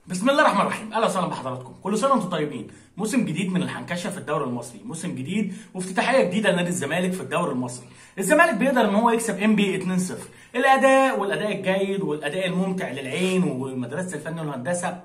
بسم الله الرحمن الرحيم اهلا وسهلا بحضراتكم كل سنه وانتم طيبين موسم جديد من الحنكشه في الدوري المصري موسم جديد وافتتاحيه جديده لنادي الزمالك في الدوري المصري الزمالك بيقدر ان هو يكسب ام بي 2-0 الاداء والاداء الجيد والاداء الممتع للعين ومدرسه الفن والهندسه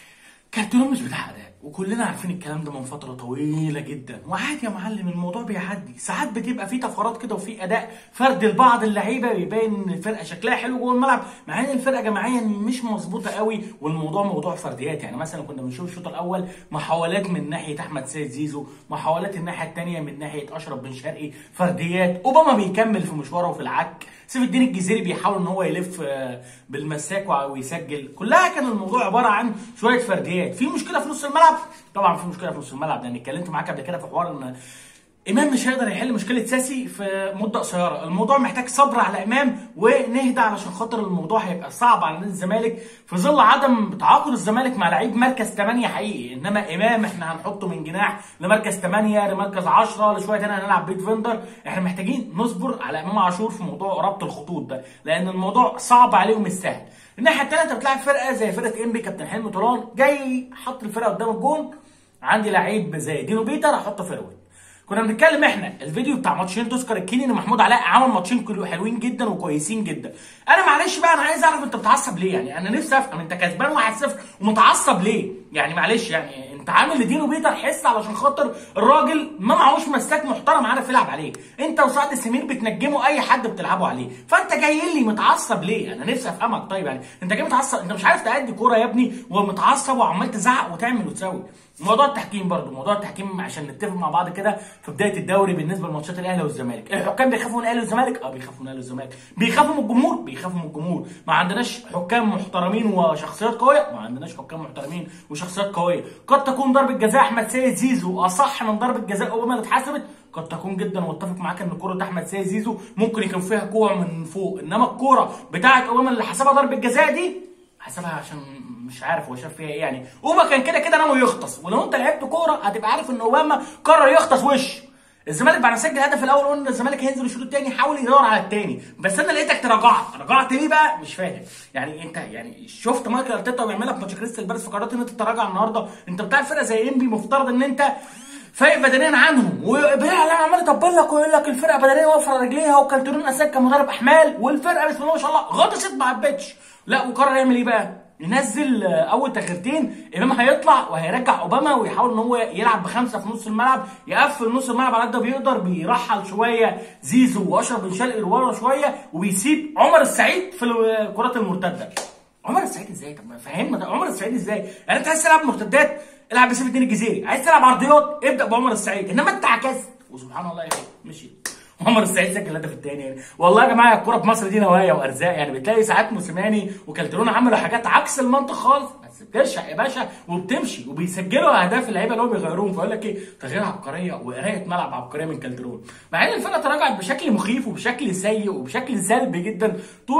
كارتون مش بتاع اداء وكلنا عارفين الكلام ده من فتره طويله جدا وعادي يا معلم الموضوع بيعدي ساعات بتبقى في طفرات كده وفي اداء فرد لبعض اللعيبه بيبين ان الفرقه شكلها حلو جوه الملعب مع ان الفرقه جماعيا مش مظبوطه قوي والموضوع موضوع فرديات يعني مثلا كنا بنشوف الشوط الاول محاولات من ناحيه احمد سيد زيزو محاولات الناحيه الثانيه من ناحيه اشرف بن شرقي فرديات اوباما بيكمل في مشواره في العك سيف الدين الجزيري بيحاول ان هو يلف آه، بالمساك ويسجل كلها كان الموضوع عباره عن شويه فرديات في مشكله في نص الملعب طبعا في مشكله في نص الملعب لان اتكلمت معاك قبل كده في حوار ان امام مش هيقدر يحل مشكله ساسي في مده قصيره الموضوع محتاج صبر على امام ونهدى علشان خاطر الموضوع هيبقى صعب على نادي الزمالك في ظل عدم تعاقد الزمالك مع لعيب مركز 8 حقيقي انما امام احنا هنحطه من جناح لمركز 8 لمركز 10 لشويه تاني هنلعب بيت فيندر احنا محتاجين نصبر على امام عاشور في موضوع ربط الخطوط ده لان الموضوع صعب عليه ومش سهل الناحيه الثانيه انت بتلعب فرقه زي فرقه انبي كابتن حلمي طولان جاي حط الفرقه قدام الجون عندي لعيب زي دينو بيتر احطه فيرويد كنا بنتكلم احنا الفيديو بتاع ماتشين تذكر الكيني ان محمود علاء عمل ماتشين كلو- حلوين جدا وكويسين جدا انا معلش بقى انا عايز اعرف انت بتعصب ليه يعني انا نفسي افهم انت كسبان 1-0 ومتعصب ليه يعني معلش يعني انت عامل لدينو بيتر حس علشان خاطر الراجل ما معهوش مساك محترم عارف يلعب عليه انت وسعد السمير بتنجموا اي حد بتلعبوا عليه فانت جاي لي متعصب ليه انا نفسي افهمك طيب يعني انت جاي متعصب انت مش عارف تأدي كوره يا ابني ومتعصب وعمال تزعق وتعمل وتسوي موضوع التحكيم برضو موضوع التحكيم عشان نتفق مع بعض كده في بدايه الدوري بالنسبه لماتشات الاهلي والزمالك الحكام بيخافوا من الاهلي والزمالك اه بيخافوا من الاهلي والزمالك بيخافوا من الجمهور بيخافوا من الجمهور ما عندناش حكام محترمين وشخصيات قويه ما عندناش حكام محترمين وشخصيات قويه قد تكون ضربه جزاء احمد سيد زيزو اصح من ضربه جزاء اوباما اللي اتحسبت قد تكون جدا واتفق معاك ان كره احمد سيد زيزو ممكن يكون فيها كوع من فوق انما الكوره بتاعه اوباما اللي حسبها ضربه جزاء دي حسبها عشان مش عارف هو شاف فيها ايه يعني اوبا كان كده كده ناوي يغطس ولو انت لعبت كوره هتبقى عارف ان اوباما قرر يغطس وش الزمالك بعد ما سجل الهدف الاول قلنا الزمالك هينزل الشوط الثاني يحاول يدور على الثاني بس انا لقيتك تراجعت رجعت ليه بقى مش فاهم يعني انت يعني شفت مايكل ارتيتا ويعملها في ماتش كريستال بالاس فقررت ان انت تراجع النهارده انت بتاع فرقه زي انبي مفترض ان انت فايق بدنيا عنهم وبيعلن عمال يطبل لك ويقول لك الفرقه بدنيا واقفه على رجليها وكالترون اساك كمدرب احمال والفرقه بسم الله ما شاء الله غطست ما عبتش لا وقرر يعمل ايه بقى؟ ينزل آه، اول تغييرتين امام هيطلع وهيرجع اوباما ويحاول ان هو يلعب بخمسه في نص الملعب يقفل نص الملعب على قد ما بيقدر بيرحل شويه زيزو واشرف بن شرقي لورا شويه وبيسيب عمر السعيد في الكرات المرتده عمر السعيد ازاي طب ما فهمنا ده عمر السعيد ازاي يعني انت عايز تلعب مرتدات العب بسيف الدين الجزيري عايز تلعب عرضيات ابدا بعمر السعيد انما انت عكست وسبحان الله يا اخي مشي عمر السعيد سجل الهدف الثاني يعني والله يا جماعه الكوره في مصر دي نوايا وارزاق يعني بتلاقي ساعات موسيماني وكالترون عملوا حاجات عكس المنطق خالص بس بترشق يا باشا وبتمشي وبيسجلوا اهداف اللعيبه اللي هم بيغيروهم فيقول لك ايه تغيير عبقريه وقرايه ملعب عبقريه من كالترون مع ان الفرقه تراجعت بشكل مخيف وبشكل سيء وبشكل سلبي جدا طول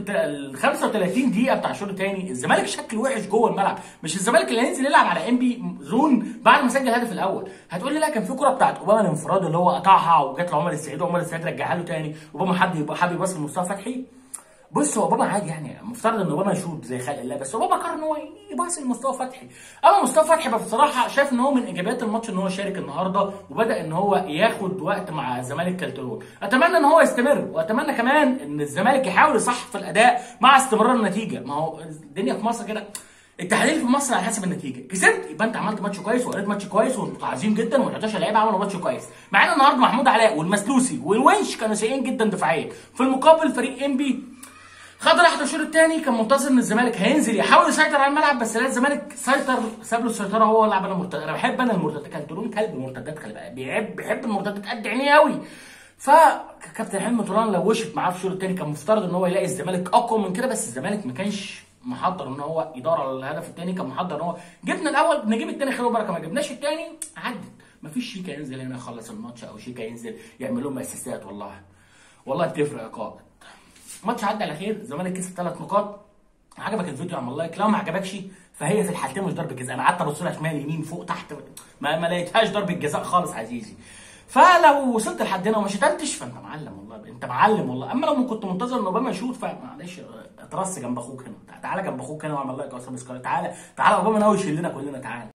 ال 35 دقيقه بتاع الشوط الثاني الزمالك شكل وحش جوه الملعب مش الزمالك اللي هينزل يلعب على ام بي زون بعد ما سجل الهدف الاول هتقول لي لا كان في كره بتاعت اوباما الانفراد اللي هو قطعها وجات لعمر السعيد وعمر السعيد رجعها له تاني اوباما حد يبقى حابب يبص لمصطفى فتحي بص هو اوباما عادي يعني مفترض ان اوباما يشوط زي خلق الله بس اوباما قرر ان هو يباصي لمصطفى فتحي اما مصطفى فتحي بصراحه شايف ان هو من ايجابيات الماتش ان هو شارك النهارده وبدا ان هو ياخد وقت مع الزمالك كالترون اتمنى ان هو يستمر واتمنى كمان ان الزمالك يحاول يصحح في الاداء مع استمرار النتيجه ما هو الدنيا في مصر كده التحليل في مصر على حسب النتيجه كسبت يبقى انت عملت ماتش كويس وقريت ماتش كويس وانتوا عظيم جدا وال11 لعيبه عملوا ماتش كويس مع ان النهارده محمود علاء والمسلوسي والونش كانوا سيئين جدا دفاعيا في المقابل فريق انبي خد راحته الشوط الثاني كان منتظر ان الزمالك هينزل يحاول يسيطر على الملعب بس لا الزمالك سيطر ساب له السيطره هو لعب انا مرتد انا بحب انا المرتدات كالترون كلب المرتدات خلي بالك بيحب بيحب المرتدات قد عينيه قوي فكابتن حلمي طولان لو وشت معاه في الشوط الثاني كان مفترض ان هو يلاقي الزمالك اقوى من كده بس الزمالك ما كانش محضر ان هو يدور على الهدف الثاني كان محضر ان هو جبنا الاول نجيب الثاني خير وبركه ما جبناش الثاني عدت مفيش شيكا ينزل هنا يخلص الماتش او شيكا ينزل يعمل لهم اسيستات والله والله بتفرق يا قائد ماتش عدى على خير الزمالك كسب ثلاث نقاط عجبك الفيديو اعمل لايك لو ما عجبكش فهي في الحالتين مش ضربه جزاء انا قعدت ابص لها شمال يمين فوق تحت ما, ما لقيتهاش ضربه جزاء خالص عزيزي فلو وصلت لحد هنا وما شتمتش فانت معلم والله انت معلم والله اما لو كنت منتظر ان اوباما يشوط فمعلش اترص جنب اخوك هنا تعالى جنب اخوك هنا واعمل لايك او سبسكرايب تعالى تعالى اوباما ناوي يشيلنا كلنا تعالى